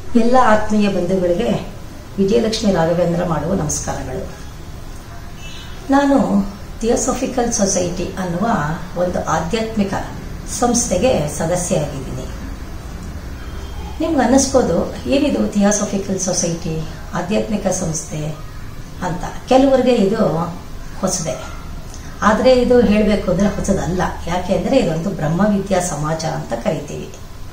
ಎಲ್ಲ ಆತ್ಮೀಯ ಬಂಧುಗಳಿಗೆ ವಿಜಯಲಕ್ಷ್ಮಿ ರಾಘವೇಂದ್ರ ಮಾಡುವ ನಮಸ್ಕಾರಗಳು ನಾನು ಥಿಯೋಸಫಿಕಲ್ ಸೊಸೈಟಿ ಅನ್ನುವ ಒಂದು ಆಧ್ಯಾತ್ಮಿಕ ಸಂಸ್ಥೆಗೆ ಸದಸ್ಯೆಯಾಗಿದ್ದೀನಿ ನಿಮ್ಗೆ ಅನ್ನಿಸ್ಬೋದು ಏನಿದು ಥಿಯೋಸಫಿಕಲ್ ಸೊಸೈಟಿ ಆಧ್ಯಾತ್ಮಿಕ ಸಂಸ್ಥೆ ಅಂತ ಕೆಲವರಿಗೆ ಇದು ಹೊಸದೆ ಆದರೆ ಇದು ಹೇಳಬೇಕು ಅಂದರೆ ಹೊಸದಲ್ಲ ಯಾಕೆ ಅಂದರೆ ಇದೊಂದು ಬ್ರಹ್ಮವಿದ್ಯಾ ಸಮಾಜ ಅಂತ ಕರಿತೀವಿ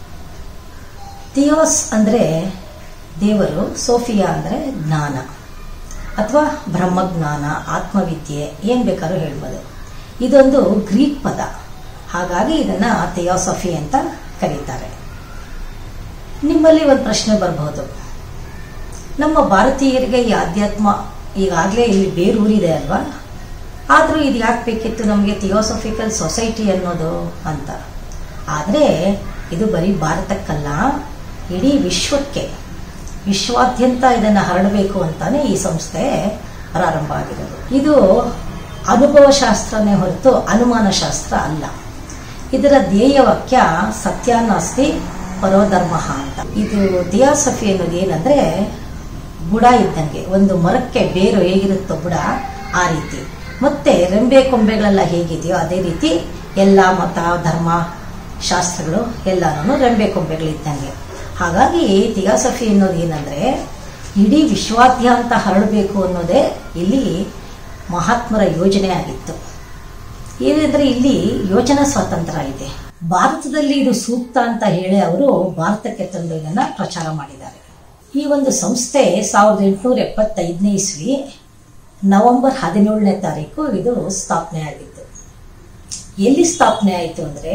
ಥಿಯೋಸ್ ಅಂದರೆ ದೇವರು ಸೋಫಿಯಾ ಅಂದರೆ ಜ್ಞಾನ ಅಥವಾ ಬ್ರಹ್ಮಜ್ಞಾನ ಆತ್ಮವಿದ್ಯೆ ಏನು ಬೇಕಾದ್ರೂ ಹೇಳ್ಬೋದು ಇದೊಂದು ಗ್ರೀಕ್ ಪದ ಹಾಗಾಗಿ ಇದನ್ನು ಥಿಯೋಸಫಿ ಅಂತ ಕರೀತಾರೆ ನಿಮ್ಮಲ್ಲಿ ಒಂದು ಪ್ರಶ್ನೆ ಬರಬಹುದು ನಮ್ಮ ಭಾರತೀಯರಿಗೆ ಈ ಆಧ್ಯಾತ್ಮ ಈಗಾಗಲೇ ಇಲ್ಲಿ ಬೇರೂರಿದೆ ಅಲ್ವಾ ಆದರೂ ಇದು ಯಾಕೆ ಬೇಕಿತ್ತು ನಮಗೆ ಥಿಯೋಸಫಿಕಲ್ ಸೊಸೈಟಿ ಅನ್ನೋದು ಅಂತ ಆದರೆ ಇದು ಬರೀ ಭಾರತಕ್ಕಲ್ಲ ಇಡೀ ವಿಶ್ವಕ್ಕೆ ವಿಶ್ವಾದ್ಯಂತ ಇದನ್ನು ಹರಡಬೇಕು ಅಂತಾನೆ ಈ ಸಂಸ್ಥೆ ಪ್ರಾರಂಭ ಆಗಿರೋದು ಇದು ಅನುಭವ ಶಾಸ್ತ್ರನೇ ಹೊರತು ಅನುಮಾನ ಶಾಸ್ತ್ರ ಅಲ್ಲ ಇದರ ಧ್ಯೇಯ ವಾಕ್ಯ ಸತ್ಯಾನಾಸ್ತಿ ಪರೋಧರ್ಮ ಅಂತ ಇದು ಥಿಯಾಸಫಿ ಅನ್ನೋದು ಏನಂದ್ರೆ ಬುಡ ಇದ್ದಂಗೆ ಒಂದು ಮರಕ್ಕೆ ಬೇರು ಹೇಗಿರುತ್ತೋ ಬುಡ ಆ ರೀತಿ ಮತ್ತೆ ರೆಂಬೆ ಕೊಂಬೆಗಳೆಲ್ಲ ಹೇಗಿದೆಯೋ ಅದೇ ರೀತಿ ಎಲ್ಲ ಮತ ಧರ್ಮ ಶಾಸ್ತ್ರಗಳು ಎಲ್ಲಾನು ರೆಂಬೆ ಕೊಂಬೆಗಳಿದ್ದಂಗೆ ಹಾಗಾಗಿ ಥಿಯಾಸಫಿ ಅನ್ನೋದು ಏನಂದ್ರೆ ಇಡೀ ವಿಶ್ವಾದ್ಯಂತ ಹರಡಬೇಕು ಅನ್ನೋದೇ ಇಲ್ಲಿ ಮಹಾತ್ಮರ ಯೋಜನೆ ಆಗಿತ್ತು ಏನಂದ್ರೆ ಇಲ್ಲಿ ಯೋಜನಾ ಸ್ವಾತಂತ್ರ್ಯ ಇದೆ ಭಾರತದಲ್ಲಿ ಇದು ಸೂಕ್ತ ಅಂತ ಹೇಳಿ ಅವರು ಭಾರತಕ್ಕೆ ತಂದು ಇದನ್ನ ಪ್ರಚಾರ ಮಾಡಿದ್ದಾರೆ ಈ ಒಂದು ಸಂಸ್ಥೆ ಸಾವಿರದ ಎಂಟುನೂರ ಎಪ್ಪತ್ತೈದನೇ ಇಸ್ವಿ ನವೆಂಬರ್ ಹದಿನೇಳನೇ ತಾರೀಕು ಇದು ಸ್ಥಾಪನೆ ಆಗಿತ್ತು ಎಲ್ಲಿ ಸ್ಥಾಪನೆ ಆಯಿತು ಅಂದ್ರೆ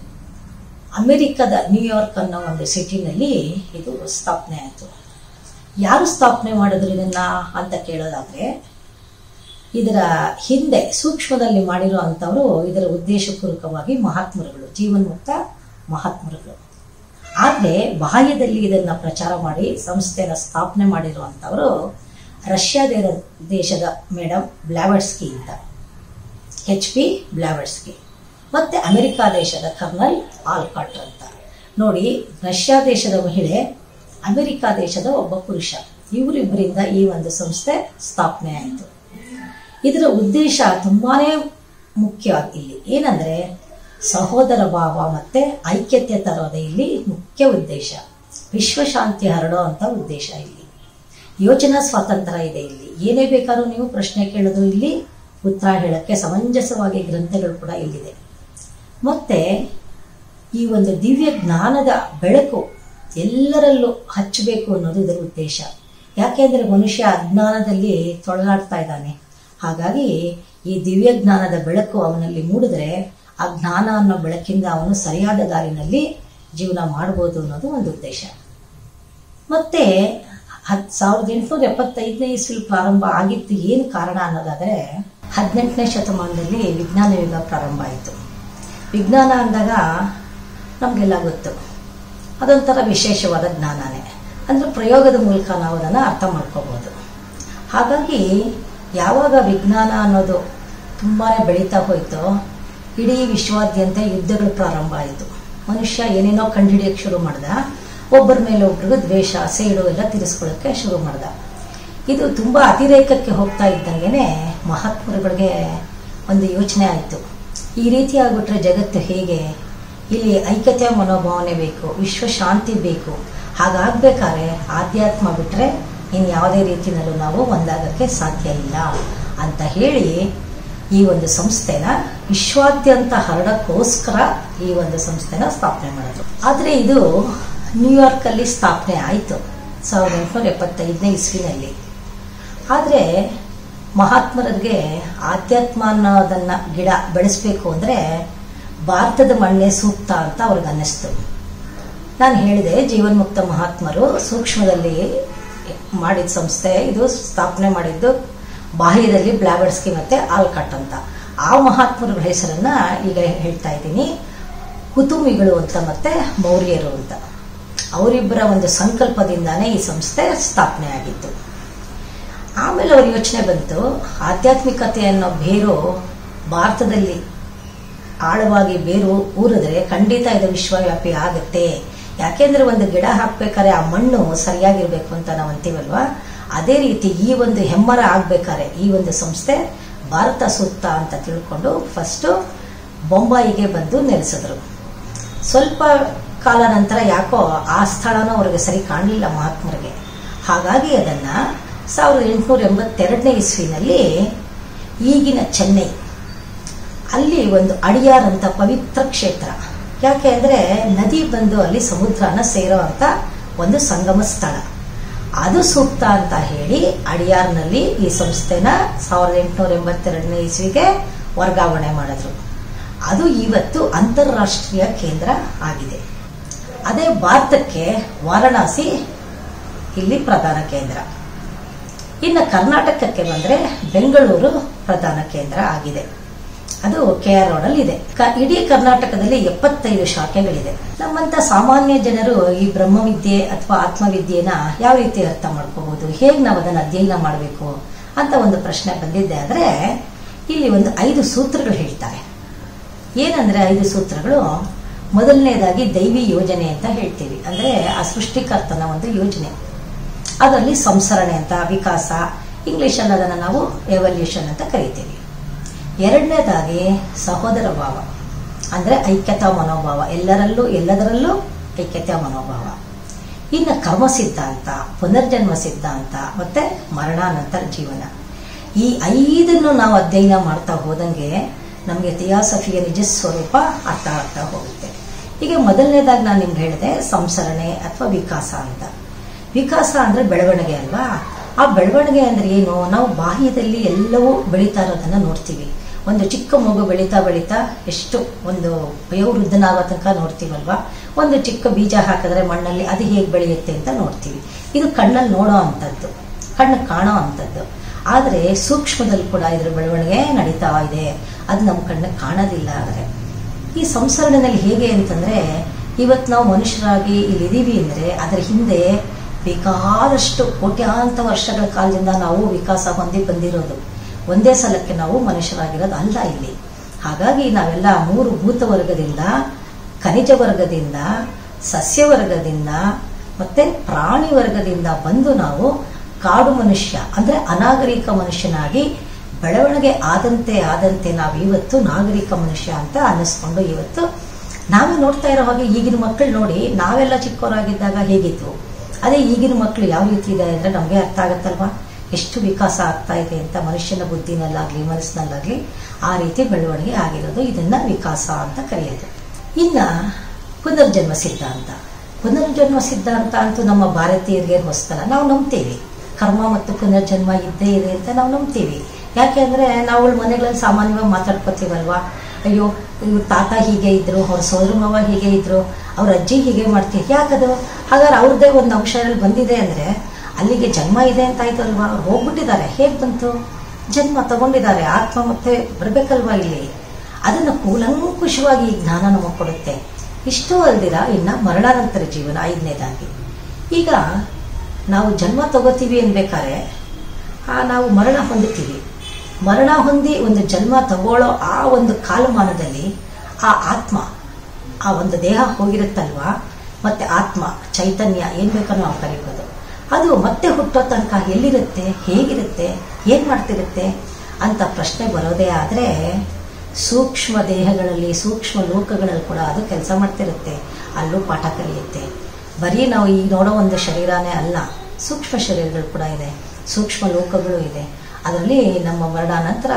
ಅಮೆರಿಕದ ನ್ಯೂಯಾರ್ಕ್ ಅನ್ನೋ ಒಂದು ಸಿಟಿನಲ್ಲಿ ಇದು ಸ್ಥಾಪನೆ ಆಯಿತು ಯಾರು ಸ್ಥಾಪನೆ ಮಾಡಿದ್ರು ಇದನ್ನ ಅಂತ ಕೇಳೋದಾದ್ರೆ ಇದರ ಹಿಂದೆ ಸೂಕ್ಷ್ಮದಲ್ಲಿ ಮಾಡಿರೋ ಅಂಥವರು ಇದರ ಉದ್ದೇಶಪೂರ್ವಕವಾಗಿ ಮಹಾತ್ಮರುಗಳು ಜೀವನ್ಮುಕ್ತ ಮಹಾತ್ಮರುಗಳು ಆದರೆ ಬಾಹ್ಯದಲ್ಲಿ ಇದನ್ನ ಪ್ರಚಾರ ಮಾಡಿ ಸಂಸ್ಥೆಯನ್ನು ಸ್ಥಾಪನೆ ಮಾಡಿರುವಂಥವರು ರಷ್ಯಾ ದೇಶದ ಮೇಡಮ್ ಬ್ಲಾವರ್ಸ್ಕಿ ಅಂತ ಎಚ್ ಪಿ ಬ್ಲಾವರ್ಸ್ಕಿ ಮತ್ತೆ ಅಮೆರಿಕ ದೇಶದ ಕರ್ನಲ್ ಆಲ್ಕಾಟ್ ಅಂತ ನೋಡಿ ರಷ್ಯಾ ದೇಶದ ಮಹಿಳೆ ಅಮೆರಿಕ ದೇಶದ ಒಬ್ಬ ಪುರುಷ ಇವರಿಬ್ಬರಿಂದ ಈ ಒಂದು ಸಂಸ್ಥೆ ಸ್ಥಾಪನೆ ಆಯಿತು ಇದರ ಉದ್ದೇಶ ತುಂಬಾನೇ ಮುಖ್ಯ ಇಲ್ಲಿ ಏನಂದ್ರೆ ಸಹೋದರ ಭಾವ ಮತ್ತೆ ಐಕ್ಯತೆ ತರೋದೇ ಇಲ್ಲಿ ಮುಖ್ಯ ಉದ್ದೇಶ ವಿಶ್ವಶಾಂತಿ ಹರಡೋ ಅಂತ ಉದ್ದೇಶ ಇಲ್ಲಿ ಯೋಚನಾ ಸ್ವಾತಂತ್ರ್ಯ ಇದೆ ಇಲ್ಲಿ ಏನೇ ಬೇಕಾದ್ರೂ ನೀವು ಪ್ರಶ್ನೆ ಕೇಳೋದು ಇಲ್ಲಿ ಉತ್ತರ ಹೇಳಕ್ಕೆ ಸಮಂಜಸವಾಗಿ ಗ್ರಂಥಗಳು ಕೂಡ ಇಲ್ಲಿದೆ ಮತ್ತೆ ಈ ಒಂದು ದಿವ್ಯ ಜ್ಞಾನದ ಬೆಳಕು ಎಲ್ಲರಲ್ಲೂ ಹಚ್ಚಬೇಕು ಅನ್ನೋದು ಇದರ ಉದ್ದೇಶ ಯಾಕೆಂದ್ರೆ ಮನುಷ್ಯ ಅಜ್ಞಾನದಲ್ಲಿ ತೊಳಲಾಡ್ತಾ ಇದ್ದಾನೆ ಹಾಗಾಗಿ ಈ ದಿವ್ಯ ಜ್ಞಾನದ ಬೆಳಕು ಅವನಲ್ಲಿ ಮೂಡಿದ್ರೆ ಆ ಜ್ಞಾನ ಅನ್ನೋ ಬೆಳಕಿಂದ ಅವನು ಸರಿಯಾದ ದಾರಿನಲ್ಲಿ ಜೀವನ ಮಾಡ್ಬೋದು ಅನ್ನೋದು ಒಂದು ಉದ್ದೇಶ ಮತ್ತೆ ಹತ್ ಸಾವಿರದ ಎಂಟುನೂರ ಎಪ್ಪತ್ತೈದನೇ ಇಸ್ವಿ ಪ್ರಾರಂಭ ಆಗಿತ್ತು ಏನು ಕಾರಣ ಅನ್ನೋದಾದ್ರೆ ಹದಿನೆಂಟನೇ ಶತಮಾನದಲ್ಲಿ ವಿಜ್ಞಾನ ಯುಗ ಪ್ರಾರಂಭ ಆಯಿತು ವಿಜ್ಞಾನ ಅಂದಾಗ ನಮಗೆಲ್ಲ ಗೊತ್ತು ಅದೊಂಥರ ವಿಶೇಷವಾದ ಜ್ಞಾನನೇ ಅಂದ್ರೆ ಪ್ರಯೋಗದ ಮೂಲಕ ನಾವು ಅದನ್ನು ಅರ್ಥ ಮಾಡ್ಕೋಬೋದು ಹಾಗಾಗಿ ಯಾವಾಗ ವಿಜ್ಞಾನ ಅನ್ನೋದು ತುಂಬಾ ಬೆಳೀತಾ ಹೋಯ್ತೋ ಇಡೀ ವಿಶ್ವಾದ್ಯಂತ ಯುದ್ಧಗಳು ಪ್ರಾರಂಭ ಆಯಿತು ಮನುಷ್ಯ ಏನೇನೋ ಕಂಡುಹಿಡಿಯೋಕ್ಕೆ ಶುರು ಮಾಡ್ದ ಒಬ್ಬರ ಮೇಲೆ ಒಬ್ರಿಗೂ ದ್ವೇಷ ಸೇಡು ಎಲ್ಲ ತಿರ್ಸ್ಕೊಳ್ಳೋಕ್ಕೆ ಶುರು ಮಾಡ್ದ ಇದು ತುಂಬ ಅತಿರೇಕಕ್ಕೆ ಹೋಗ್ತಾ ಇದ್ದಂಗೆ ಮಹಾತ್ಮರುಗಳಿಗೆ ಒಂದು ಯೋಚನೆ ಆಯಿತು ಈ ರೀತಿ ಆಗ್ಬಿಟ್ರೆ ಜಗತ್ತು ಹೇಗೆ ಇಲ್ಲಿ ಐಕ್ಯತೆಯ ಮನೋಭಾವನೆ ಬೇಕು ವಿಶ್ವ ಶಾಂತಿ ಬೇಕು ಹಾಗಾಗ್ಬೇಕಾದ್ರೆ ಆಧ್ಯಾತ್ಮ ಬಿಟ್ಟರೆ ಇನ್ನು ಯಾವುದೇ ರೀತಿಯಲ್ಲೂ ನಾವು ಒಂದಾಗಕ್ಕೆ ಸಾಧ್ಯ ಇಲ್ಲ ಅಂತ ಹೇಳಿ ಈ ಒಂದು ಸಂಸ್ಥೆನ ವಿಶ್ವಾದ್ಯಂತ ಹರಡಕ್ಕೋಸ್ಕರ ಈ ಒಂದು ಸಂಸ್ಥೆನ ಸ್ಥಾಪನೆ ಮಾಡಿದ್ರು ಆದರೆ ಇದು ನ್ಯೂಯಾರ್ಕ್ ಅಲ್ಲಿ ಸ್ಥಾಪನೆ ಆಯಿತು ಸಾವಿರದ ಎಂಟುನೂರ ಎಪ್ಪತ್ತೈದನೇ ಇಸ್ವಿನಲ್ಲಿ ಆದರೆ ಮಹಾತ್ಮರಿಗೆ ಆಧ್ಯಾತ್ಮ ಅನ್ನೋದನ್ನ ಗಿಡ ಬೆಳೆಸಬೇಕು ಅಂದರೆ ಭಾರತದ ಮಣ್ಣೆ ಸೂಕ್ತ ಅಂತ ಅವ್ರಿಗೆ ಅನ್ನಿಸ್ತು ನಾನು ಹೇಳಿದೆ ಜೀವನ್ಮುಕ್ತ ಮಹಾತ್ಮರು ಸೂಕ್ಷ್ಮದಲ್ಲಿ ಮಾಡಿದ ಸಂಸ್ಥೆ ಇದು ಸ್ಥಾಪನೆ ಮಾಡಿದ್ದು ಬಾಹ್ಯದಲ್ಲಿ ಬ್ಲಾಬರ್ಸ್ಕಿ ಮತ್ತೆ ಆಲ್ಕಟ್ ಅಂತ ಆ ಮಹಾತ್ಮರ ಹೆಸರನ್ನ ಈಗ ಹೇಳ್ತಾ ಇದ್ದೀನಿ ಹುತುಮಿಗಳು ಅಂತ ಮತ್ತೆ ಮೌರ್ಯರು ಅಂತ ಅವರಿಬ್ಬರ ಒಂದು ಸಂಕಲ್ಪದಿಂದಾನೇ ಈ ಸಂಸ್ಥೆ ಸ್ಥಾಪನೆ ಆಗಿತ್ತು ಆಮೇಲೆ ಅವ್ರ ಯೋಚನೆ ಬಂತು ಆಧ್ಯಾತ್ಮಿಕತೆ ಅನ್ನೋ ಬೇರು ಭಾರತದಲ್ಲಿ ಆಳವಾಗಿ ಬೇರು ಊರಿದ್ರೆ ಖಂಡಿತ ಇದು ವಿಶ್ವವ್ಯಾಪಿ ಆಗುತ್ತೆ ಯಾಕೆಂದ್ರೆ ಒಂದು ಗಿಡ ಹಾಕ್ಬೇಕಾದ್ರೆ ಆ ಮಣ್ಣು ಸರಿಯಾಗಿರ್ಬೇಕು ಅಂತ ನಾವು ಅಂತೀವಲ್ವಾ ಅದೇ ರೀತಿ ಈ ಒಂದು ಹೆಮ್ಮರ ಆಗ್ಬೇಕಾದ್ರೆ ಈ ಒಂದು ಸಂಸ್ಥೆ ಭಾರತ ಸೂಕ್ತ ಅಂತ ತಿಳ್ಕೊಂಡು ಫಸ್ಟು ಬೊಂಬಾಯಿಗೆ ಬಂದು ನೆಲೆಸಿದ್ರು ಸ್ವಲ್ಪ ಕಾಲ ನಂತರ ಯಾಕೋ ಆ ಸ್ಥಳನೂ ಅವ್ರಿಗೆ ಸರಿ ಕಾಣಲಿಲ್ಲ ಮಹಾತ್ಮರಿಗೆ ಹಾಗಾಗಿ ಅದನ್ನ ಸಾವಿರದ ಎಂಟುನೂರ ಎಂಬತ್ತೆರಡನೇ ಇಸ್ವಿನಲ್ಲಿ ಈಗಿನ ಚೆನ್ನೈ ಅಲ್ಲಿ ಒಂದು ಅಡಿಯಾರ್ ಅಂತ ಪವಿತ್ರ ಕ್ಷೇತ್ರ ಯಾಕೆ ಅಂದ್ರೆ ನದಿ ಬಂದು ಅಲ್ಲಿ ಸಮುದ್ರನ ಸೇರೋ ಅಂತ ಒಂದು ಸಂಗಮ ಸ್ಥಳ ಅದು ಸೂಕ್ತ ಅಂತ ಹೇಳಿ ಅಡಿಯಾರ್ನಲ್ಲಿ ಈ ಸಂಸ್ಥೆನ ಸಾವಿರದ ಎಂಟುನೂರ ಎಂಬತ್ತೆರಡನೇ ಇಸ್ವಿಗೆ ವರ್ಗಾವಣೆ ಮಾಡಿದ್ರು ಅದು ಇವತ್ತು ಅಂತಾರಾಷ್ಟ್ರೀಯ ಕೇಂದ್ರ ಆಗಿದೆ ಅದೇ ಭಾರತಕ್ಕೆ ವಾರಣಾಸಿ ಇಲ್ಲಿ ಪ್ರಧಾನ ಕೇಂದ್ರ ಇನ್ನು ಕರ್ನಾಟಕಕ್ಕೆ ಬಂದ್ರೆ ಬೆಂಗಳೂರು ಪ್ರಧಾನ ಕೇಂದ್ರ ಆಗಿದೆ ಅದು ಕೆ ಆರ್ ರೋಡ್ ಅಲ್ಲಿ ಇದೆ ಕ- ಇಡೀ ಕರ್ನಾಟಕದಲ್ಲಿ ಎಪ್ಪತ್ತೈದು ಶಾಖೆಗಳಿದೆ ನಮ್ಮಂತ ಸಾಮಾನ್ಯ ಜನರು ಈ ಬ್ರಹ್ಮವಿದ್ಯೆ ಅಥವಾ ಆತ್ಮವಿದ್ಯೆನ ಯಾವ ರೀತಿ ಅರ್ಥ ಮಾಡ್ಕೋಬಹುದು ಹೇಗೆ ನಾವು ಅದನ್ನು ಅಧ್ಯಯನ ಮಾಡಬೇಕು ಅಂತ ಒಂದು ಪ್ರಶ್ನೆ ಬಂದಿದ್ದೆ ಆದ್ರೆ ಇಲ್ಲಿ ಒಂದು ಐದು ಸೂತ್ರಗಳು ಹೇಳ್ತಾರೆ ಏನಂದ್ರೆ ಐದು ಸೂತ್ರಗಳು ಮೊದಲನೇದಾಗಿ ದೈವಿ ಯೋಜನೆ ಅಂತ ಹೇಳ್ತೀವಿ ಅಂದ್ರೆ ಆ ಸೃಷ್ಟಿಕರ್ತನ ಒಂದು ಯೋಜನೆ ಅದರಲ್ಲಿ ಸಂಸರಣೆ ಅಂತ ವಿಕಾಸ ಇಂಗ್ಲಿಷಲ್ಲಿ ಅದನ್ನು ನಾವು ಎವಲ್ಯೂಷನ್ ಅಂತ ಕರಿತೀವಿ ಎರಡನೇದಾಗಿ ಸಹೋದರ ಭಾವ ಅಂದ್ರೆ ಐಕ್ಯತಾ ಮನೋಭಾವ ಎಲ್ಲರಲ್ಲೂ ಎಲ್ಲದರಲ್ಲೂ ಐಕ್ಯತಾ ಮನೋಭಾವ ಇನ್ನು ಕರ್ಮ ಸಿದ್ಧಾಂತ ಪುನರ್ಜನ್ಮ ಸಿದ್ಧಾಂತ ಮತ್ತೆ ಮರಣಾನಂತರ ಜೀವನ ಈ ಐದನ್ನು ನಾವು ಅಧ್ಯಯನ ಮಾಡ್ತಾ ಹೋದಂಗೆ ನಮಗೆ ಥಿಯಾಸಫಿಯ ನಿಜ ಸ್ವರೂಪ ಅರ್ಥ ಆಗ್ತಾ ಹೋಗುತ್ತೆ ಈಗ ಮೊದಲನೇದಾಗಿ ನಾನು ನಿಮ್ಗೆ ಹೇಳಿದೆ ಸಂಸರಣೆ ಅಥವಾ ವಿಕಾಸ ಅಂತ ವಿಕಾಸ ಅಂದ್ರೆ ಬೆಳವಣಿಗೆ ಅಲ್ವಾ ಆ ಬೆಳವಣಿಗೆ ಅಂದ್ರೆ ಏನು ನಾವು ಬಾಹ್ಯದಲ್ಲಿ ಎಲ್ಲವೂ ಬೆಳೀತಾ ಇರೋದನ್ನ ನೋಡ್ತೀವಿ ಒಂದು ಚಿಕ್ಕ ಮಗು ಬೆಳೀತಾ ಬೆಳೀತಾ ಎಷ್ಟು ಒಂದು ವಯೋವೃದ್ಧನಾಗೋ ತನಕ ನೋಡ್ತೀವಲ್ವಾ ಒಂದು ಚಿಕ್ಕ ಬೀಜ ಹಾಕಿದ್ರೆ ಮಣ್ಣಲ್ಲಿ ಅದು ಹೇಗೆ ಬೆಳೆಯುತ್ತೆ ಅಂತ ನೋಡ್ತೀವಿ ಇದು ಕಣ್ಣಲ್ಲಿ ನೋಡೋ ಅಂಥದ್ದು ಕಣ್ಣು ಕಾಣೋ ಅಂಥದ್ದು ಆದರೆ ಸೂಕ್ಷ್ಮದಲ್ಲಿ ಕೂಡ ಇದ್ರ ಬೆಳವಣಿಗೆ ನಡೀತಾ ಇದೆ ಅದು ನಮ್ಮ ಕಣ್ಣಿಗೆ ಕಾಣೋದಿಲ್ಲ ಆದರೆ ಈ ಸಂಸರಣೆಯಲ್ಲಿ ಹೇಗೆ ಅಂತಂದ್ರೆ ಇವತ್ತು ನಾವು ಮನುಷ್ಯರಾಗಿ ಇಲ್ಲಿದ್ದೀವಿ ಅಂದ್ರೆ ಅದರ ಹಿಂದೆ ಬೇಕಾದಷ್ಟು ಕೋಟ್ಯಾಂತ ವರ್ಷಗಳ ಕಾಲದಿಂದ ನಾವು ವಿಕಾಸ ಹೊಂದಿ ಬಂದಿರೋದು ಒಂದೇ ಸಲಕ್ಕೆ ನಾವು ಮನುಷ್ಯರಾಗಿರೋದು ಅಲ್ಲ ಇಲ್ಲಿ ಹಾಗಾಗಿ ನಾವೆಲ್ಲ ಮೂರು ಭೂತ ವರ್ಗದಿಂದ ಖನಿಜ ವರ್ಗದಿಂದ ಸಸ್ಯ ವರ್ಗದಿಂದ ಮತ್ತೆ ಪ್ರಾಣಿ ವರ್ಗದಿಂದ ಬಂದು ನಾವು ಕಾಡು ಮನುಷ್ಯ ಅಂದ್ರೆ ಅನಾಗರಿಕ ಮನುಷ್ಯನಾಗಿ ಬೆಳವಣಿಗೆ ಆದಂತೆ ಆದಂತೆ ನಾವು ಇವತ್ತು ನಾಗರಿಕ ಮನುಷ್ಯ ಅಂತ ಅನ್ನಿಸ್ಕೊಂಡು ಇವತ್ತು ನಾವೇ ನೋಡ್ತಾ ಇರೋ ಹಾಗೆ ಈಗಿನ ಮಕ್ಕಳು ನೋಡಿ ನಾವೆಲ್ಲ ಚಿಕ್ಕವರಾಗಿದ್ದಾಗ ಹೇಗಿತ್ತು ಅದೇ ಈಗಿನ ಮಕ್ಕಳು ಯಾವ ರೀತಿ ಇದೆ ಅಂದ್ರೆ ನಮಗೆ ಅರ್ಥ ಆಗತ್ತಲ್ವಾ ಎಷ್ಟು ವಿಕಾಸ ಆಗ್ತಾ ಇದೆ ಅಂತ ಮನುಷ್ಯನ ಬುದ್ಧಿನಲ್ಲಾಗ್ಲಿ ಮನಸ್ಸಿನಲ್ಲಾಗ್ಲಿ ಆ ರೀತಿ ಬೆಳವಣಿಗೆ ಆಗಿರೋದು ಇದನ್ನ ವಿಕಾಸ ಅಂತ ಕರೆಯೋದು ಇನ್ನ ಪುನರ್ಜನ್ಮ ಸಿದ್ಧಾಂತ ಪುನರ್ಜನ್ಮ ಸಿದ್ಧಾಂತ ಅಂತೂ ನಮ್ಮ ಭಾರತೀಯರಿಗೆ ಹೊಸ್ತಲ್ಲ ನಾವು ನಂಬ್ತೀವಿ ಕರ್ಮ ಮತ್ತು ಪುನರ್ಜನ್ಮ ಇದ್ದೇ ಇದೆ ಅಂತ ನಾವು ನಂಬ್ತೀವಿ ಯಾಕೆ ಅಂದ್ರೆ ನಾವು ಮನೆಗಳಲ್ಲಿ ಸಾಮಾನ್ಯವಾಗಿ ಮಾತಾಡ್ಕೋತೀವಲ್ವಾ ಅಯ್ಯೋ ಇವ್ರ ತಾತ ಹೀಗೆ ಇದ್ರು ಅವ್ರ ಸೋದರ ಮಾವ ಹೀಗೆ ಇದ್ರು ಅವ್ರ ಅಜ್ಜಿ ಹೀಗೆ ಮಾಡ್ತೀವಿ ಯಾಕದು ಹಾಗಾದ್ರೆ ಅವ್ರದ್ದೇ ಒಂದು ಅಂಶದಲ್ಲಿ ಬಂದಿದೆ ಅಂದ್ರೆ ಅಲ್ಲಿಗೆ ಜನ್ಮ ಇದೆ ಅಂತ ಆಯ್ತು ಅಲ್ವಾ ಅವ್ರು ಹೋಗ್ಬಿಟ್ಟಿದ್ದಾರೆ ಹೇಗೆ ಬಂತು ಜನ್ಮ ತಗೊಂಡಿದ್ದಾರೆ ಆತ್ಮ ಮತ್ತೆ ಬರ್ಬೇಕಲ್ವಾ ಇಲ್ಲಿ ಅದನ್ನು ಕೂಲಂಕುಷವಾಗಿ ಈ ಜ್ಞಾನ ನಮಗೆ ಕೊಡುತ್ತೆ ಇಷ್ಟು ಅಲ್ದಿರ ಇನ್ನ ಮರಣಾನಂತರ ಜೀವನ ಐದನೇದಾಗಿ ಈಗ ನಾವು ಜನ್ಮ ತಗೋತೀವಿ ಅನ್ಬೇಕಾದ್ರೆ ಆ ನಾವು ಮರಣ ಹೊಂದುತ್ತೀವಿ ಮರಣ ಹೊಂದಿ ಒಂದು ಜನ್ಮ ತಗೊಳ್ಳೋ ಆ ಒಂದು ಕಾಲಮಾನದಲ್ಲಿ ಆ ಆತ್ಮ ಆ ಒಂದು ದೇಹ ಹೋಗಿರುತ್ತಲ್ವಾ ಮತ್ತೆ ಆತ್ಮ ಚೈತನ್ಯ ಏನ್ ಬೇಕಾದ್ರೂ ನಾವು ಕರೀಬೋದು ಅದು ಮತ್ತೆ ಹುಟ್ಟೋ ತನಕ ಎಲ್ಲಿರುತ್ತೆ ಹೇಗಿರುತ್ತೆ ಏನ್ ಮಾಡ್ತಿರುತ್ತೆ ಅಂತ ಪ್ರಶ್ನೆ ಬರೋದೇ ಆದ್ರೆ ಸೂಕ್ಷ್ಮ ದೇಹಗಳಲ್ಲಿ ಸೂಕ್ಷ್ಮ ಲೋಕಗಳಲ್ಲಿ ಕೂಡ ಅದು ಕೆಲಸ ಮಾಡ್ತಿರುತ್ತೆ ಅಲ್ಲೂ ಪಾಠ ಕಲಿಯುತ್ತೆ ಬರೀ ನಾವು ಈ ನೋಡೋ ಒಂದು ಶರೀರನೇ ಅಲ್ಲ ಸೂಕ್ಷ್ಮ ಶರೀರಗಳು ಕೂಡ ಇದೆ ಸೂಕ್ಷ್ಮ ಲೋಕಗಳು ಇದೆ ಅದರಲ್ಲಿ ನಮ್ಮ ಮರಣಾನಂತರ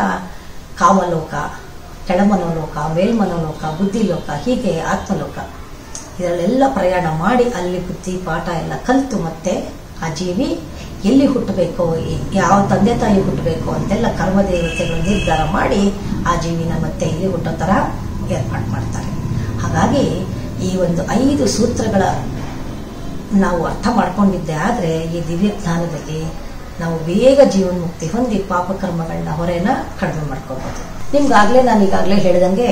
ಕಾಮಲೋಕ ಕೆಳಮನೋಲೋಕ ಮೇಲ್ಮನೋಲೋಕ ಬುದ್ಧಿಲೋಕ ಹೀಗೆ ಆತ್ಮಲೋಕ ಇದರಲ್ಲೆಲ್ಲ ಪ್ರಯಾಣ ಮಾಡಿ ಅಲ್ಲಿ ಬುದ್ಧಿ ಪಾಠ ಎಲ್ಲ ಕಲಿತು ಮತ್ತೆ ಆ ಜೀವಿ ಎಲ್ಲಿ ಹುಟ್ಟಬೇಕು ಯಾವ ತಂದೆ ತಾಯಿ ಹುಟ್ಟಬೇಕು ಅಂತೆಲ್ಲ ಕರ್ಮದೇವತೆಗಳು ನಿರ್ಧಾರ ಮಾಡಿ ಆ ಜೀವಿನ ಮತ್ತೆ ಇಲ್ಲಿ ಹುಟ್ಟೋ ಥರ ಏರ್ಪಾಡು ಮಾಡ್ತಾರೆ ಹಾಗಾಗಿ ಈ ಒಂದು ಐದು ಸೂತ್ರಗಳ ನಾವು ಅರ್ಥ ಮಾಡ್ಕೊಂಡಿದ್ದೆ ಆದರೆ ಈ ದಿವ್ಯ ಜ್ಞಾನದಲ್ಲಿ ನಾವು ಬೇಗ ಜೀವನ್ಮುಕ್ತಿ ಹೊಂದಿ ಪಾಪಕರ್ಮಗಳನ್ನ ಹೊರೆನ ಕಡಿಮೆ ಮಾಡ್ಕೋಬಹುದು ನಿಮ್ಗಾಗ್ಲೇ ನಾನು ಈಗಾಗಲೇ ಹೇಳ್ದಂಗೆ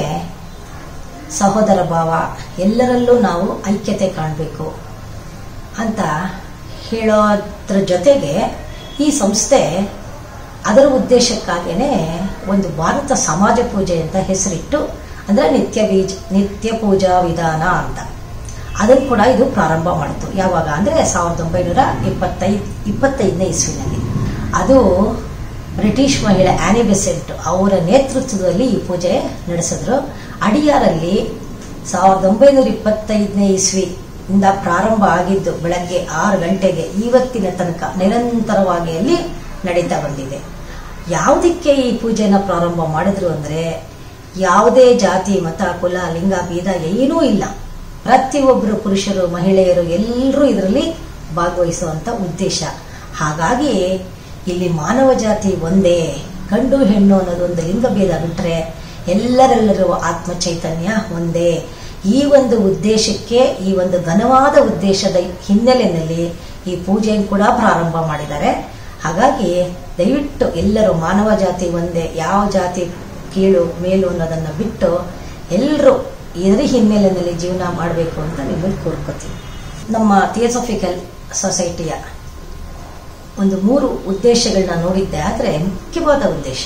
ಸಹೋದರ ಭಾವ ಎಲ್ಲರಲ್ಲೂ ನಾವು ಐಕ್ಯತೆ ಕಾಣಬೇಕು ಅಂತ ಹೇಳೋದ್ರ ಜೊತೆಗೆ ಈ ಸಂಸ್ಥೆ ಅದರ ಉದ್ದೇಶಕ್ಕಾಗೇನೆ ಒಂದು ಭಾರತ ಸಮಾಜ ಪೂಜೆ ಅಂತ ಹೆಸರಿಟ್ಟು ಅಂದ್ರೆ ನಿತ್ಯ ಬೀಜ ನಿತ್ಯ ಪೂಜಾ ವಿಧಾನ ಅಂತ ಅದನ್ನು ಕೂಡ ಇದು ಪ್ರಾರಂಭ ಮಾಡಿತು ಯಾವಾಗ ಅಂದರೆ ಸಾವಿರದ ಒಂಬೈನೂರ ಇಪ್ಪತ್ತೈದು ಇಪ್ಪತ್ತೈದನೇ ಇಸ್ವಿನಲ್ಲಿ ಅದು ಬ್ರಿಟಿಷ್ ಮಹಿಳೆ ಆನಿ ಬೆಸೆಂಟ್ ಅವರ ನೇತೃತ್ವದಲ್ಲಿ ಈ ಪೂಜೆ ನಡೆಸಿದ್ರು ಅಡಿಯಾರಲ್ಲಿ ಸಾವಿರದ ಒಂಬೈನೂರ ಇಪ್ಪತ್ತೈದನೇ ಇಸ್ವಿ ಇಂದ ಪ್ರಾರಂಭ ಆಗಿದ್ದು ಬೆಳಗ್ಗೆ ಆರು ಗಂಟೆಗೆ ಇವತ್ತಿನ ತನಕ ನಿರಂತರವಾಗಿ ಅಲ್ಲಿ ನಡೀತಾ ಬಂದಿದೆ ಯಾವುದಕ್ಕೆ ಈ ಪೂಜೆನ ಪ್ರಾರಂಭ ಮಾಡಿದ್ರು ಅಂದರೆ ಯಾವುದೇ ಜಾತಿ ಮತ ಕುಲ ಲಿಂಗ ಭೇದ ಏನೂ ಇಲ್ಲ ಪ್ರತಿಯೊಬ್ಬರು ಪುರುಷರು ಮಹಿಳೆಯರು ಎಲ್ಲರೂ ಇದರಲ್ಲಿ ಭಾಗವಹಿಸುವಂತ ಉದ್ದೇಶ ಹಾಗಾಗಿ ಇಲ್ಲಿ ಮಾನವ ಜಾತಿ ಒಂದೇ ಗಂಡು ಹೆಣ್ಣು ಅನ್ನೋದೊಂದು ಲಿಂಗಭೇದ ಬಿಟ್ಟರೆ ಎಲ್ಲರೆಲ್ಲರೂ ಆತ್ಮ ಚೈತನ್ಯ ಒಂದೇ ಈ ಒಂದು ಉದ್ದೇಶಕ್ಕೆ ಈ ಒಂದು ಘನವಾದ ಉದ್ದೇಶದ ಹಿನ್ನೆಲೆಯಲ್ಲಿ ಈ ಪೂಜೆಯನ್ನು ಕೂಡ ಪ್ರಾರಂಭ ಮಾಡಿದ್ದಾರೆ ಹಾಗಾಗಿ ದಯವಿಟ್ಟು ಎಲ್ಲರೂ ಮಾನವ ಜಾತಿ ಒಂದೇ ಯಾವ ಜಾತಿ ಕೀಳು ಮೇಲು ಅನ್ನೋದನ್ನು ಬಿಟ್ಟು ಎಲ್ಲರೂ ಇದರ ಹಿನ್ನೆಲೆಯಲ್ಲಿ ಜೀವನ ಮಾಡಬೇಕು ಅಂತ ನಿಮ್ಮಲ್ಲಿ ಕೋರ್ಕೋತೀವಿ ನಮ್ಮ ಥಿಯೋಸಫಿಕಲ್ ಸೊಸೈಟಿಯ ಒಂದು ಮೂರು ಉದ್ದೇಶಗಳನ್ನ ನೋಡಿದ್ದೆ ಆದರೆ ಮುಖ್ಯವಾದ ಉದ್ದೇಶ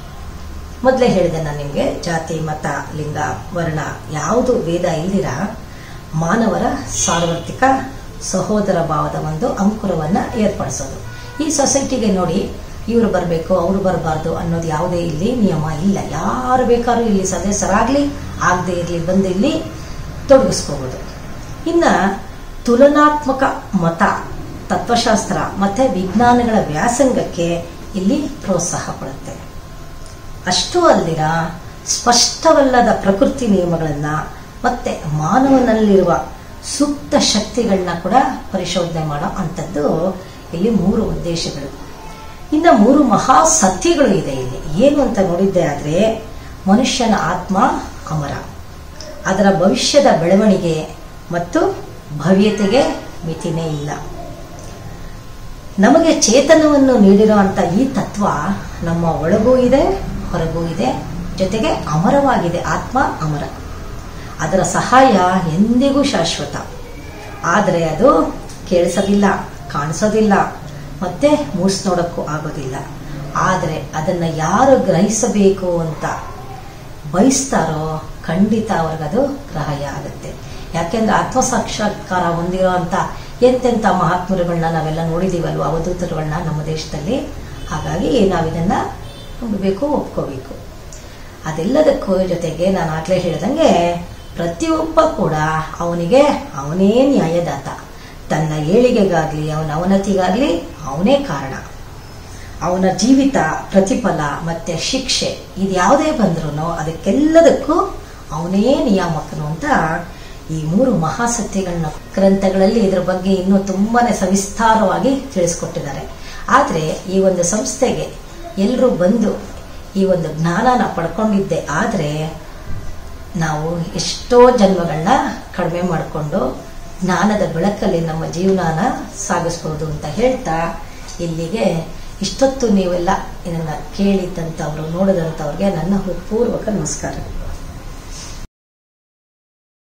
ಮೊದಲೇ ಹೇಳಿದೆ ನಾನು ನಿಮಗೆ ಜಾತಿ ಮತ ಲಿಂಗ ವರ್ಣ ಯಾವುದು ಭೇದ ಇಲ್ದಿರ ಮಾನವರ ಸಾರ್ವತ್ರಿಕ ಸಹೋದರ ಭಾವದ ಒಂದು ಅಂಕುರವನ್ನು ಏರ್ಪಡಿಸೋದು ಈ ಸೊಸೈಟಿಗೆ ನೋಡಿ ಇವರು ಬರಬೇಕು ಅವರು ಬರಬಾರ್ದು ಅನ್ನೋದು ಯಾವುದೇ ಇಲ್ಲಿ ನಿಯಮ ಇಲ್ಲ ಯಾರು ಬೇಕಾದ್ರೂ ಇಲ್ಲಿ ಸದಸ್ಯರಾಗಲಿ ಆಗದೆ ಇರಲಿ ಬಂದು ಇಲ್ಲಿ ತೊಡಗಿಸ್ಕೋಬೋದು ಇನ್ನು ತುಲನಾತ್ಮಕ ಮತ ತತ್ವಶಾಸ್ತ್ರ ಮತ್ತು ವಿಜ್ಞಾನಗಳ ವ್ಯಾಸಂಗಕ್ಕೆ ಇಲ್ಲಿ ಪ್ರೋತ್ಸಾಹ ಕೊಡುತ್ತೆ ಅಷ್ಟೂ ಅಲ್ದಿರ ಸ್ಪಷ್ಟವಲ್ಲದ ಪ್ರಕೃತಿ ನಿಯಮಗಳನ್ನು ಮತ್ತೆ ಮಾನವನಲ್ಲಿರುವ ಸೂಕ್ತ ಶಕ್ತಿಗಳನ್ನ ಕೂಡ ಪರಿಶೋಧನೆ ಮಾಡೋ ಅಂಥದ್ದು ಇಲ್ಲಿ ಮೂರು ಉದ್ದೇಶಗಳು ಇನ್ನು ಮೂರು ಮಹಾ ಸತ್ಯಗಳು ಇದೆ ಇಲ್ಲಿ ಏನು ಅಂತ ನೋಡಿದ್ದೆ ಆದರೆ ಮನುಷ್ಯನ ಆತ್ಮ ಅಮರ ಅದರ ಭವಿಷ್ಯದ ಬೆಳವಣಿಗೆ ಮತ್ತು ಭವ್ಯತೆಗೆ ಮಿತಿನೇ ಇಲ್ಲ ನಮಗೆ ಚೇತನವನ್ನು ನೀಡಿರುವಂಥ ಈ ತತ್ವ ನಮ್ಮ ಒಳಗೂ ಇದೆ ಹೊರಗೂ ಇದೆ ಜೊತೆಗೆ ಅಮರವಾಗಿದೆ ಆತ್ಮ ಅಮರ ಅದರ ಸಹಾಯ ಎಂದಿಗೂ ಶಾಶ್ವತ ಆದರೆ ಅದು ಕೇಳಿಸೋದಿಲ್ಲ ಕಾಣಿಸೋದಿಲ್ಲ ಮತ್ತೆ ಮೂಸ್ ನೋಡೋಕ್ಕೂ ಆಗೋದಿಲ್ಲ ಆದರೆ ಅದನ್ನು ಯಾರು ಗ್ರಹಿಸಬೇಕು ಅಂತ ಬಯಸ್ತಾರೋ ಖಂಡಿತ ಅವ್ರಿಗದು ಗ್ರಹಯ ಆಗುತ್ತೆ ಯಾಕೆಂದ್ರೆ ಆತ್ಮಸಾಕ್ಷಾತ್ಕಾರ ಹೊಂದಿರೋ ಅಂತ ಎಂತೆಂಥ ಮಹಾತ್ಮರುಗಳನ್ನ ನಾವೆಲ್ಲ ನೋಡಿದೀವಲ್ವ ಅವಧೂತರುಗಳನ್ನ ನಮ್ಮ ದೇಶದಲ್ಲಿ ಹಾಗಾಗಿ ನಾವಿದನ್ನ ನಂಬಬೇಕು ಒಪ್ಕೋಬೇಕು ಅದೆಲ್ಲದಕ್ಕೂ ಜೊತೆಗೆ ನಾನು ಆಗ್ಲೇ ಹೇಳ್ದಂಗೆ ಪ್ರತಿಯೊಬ್ಬ ಕೂಡ ಅವನಿಗೆ ಅವನೇ ನ್ಯಾಯದಾತ ತನ್ನ ಏಳಿಗೆಗಾಗ್ಲಿ ಅವನ ಅವನತಿಗಾಗ್ಲಿ ಅವನೇ ಕಾರಣ ಅವನ ಜೀವಿತ ಪ್ರತಿಫಲ ಮತ್ತೆ ಶಿಕ್ಷೆ ಇದು ಯಾವುದೇ ಬಂದ್ರೂ ಅದಕ್ಕೆಲ್ಲದಕ್ಕೂ ಅವನೇ ನಿಯಾಮಕನು ಅಂತ ಈ ಮೂರು ಮಹಾಸತ್ಯಗಳನ್ನ ಗ್ರಂಥಗಳಲ್ಲಿ ಇದರ ಬಗ್ಗೆ ಇನ್ನೂ ತುಂಬಾನೇ ಸವಿಸ್ತಾರವಾಗಿ ತಿಳಿಸ್ಕೊಟ್ಟಿದ್ದಾರೆ ಆದರೆ ಈ ಒಂದು ಸಂಸ್ಥೆಗೆ ಎಲ್ಲರೂ ಬಂದು ಈ ಒಂದು ಜ್ಞಾನನ ಪಡ್ಕೊಂಡಿದ್ದೆ ಆದರೆ ನಾವು ಎಷ್ಟೋ ಜನ್ಮಗಳನ್ನ ಕಡಿಮೆ ಮಾಡಿಕೊಂಡು ಜ್ಞಾನದ ಬೆಳಕಲ್ಲಿ ನಮ್ಮ ಜೀವನಾನ ಸಾಗಿಸ್ಬೋದು ಅಂತ ಹೇಳ್ತಾ ಇಲ್ಲಿಗೆ ಇಷ್ಟೊತ್ತು ನೀವೆಲ್ಲ ಇದನ್ನು ಕೇಳಿದ್ದಂಥವ್ರು ನೋಡಿದಂಥವ್ರಿಗೆ ನನ್ನ ಹೃತ್ಪೂರ್ವಕ ನಮಸ್ಕಾರ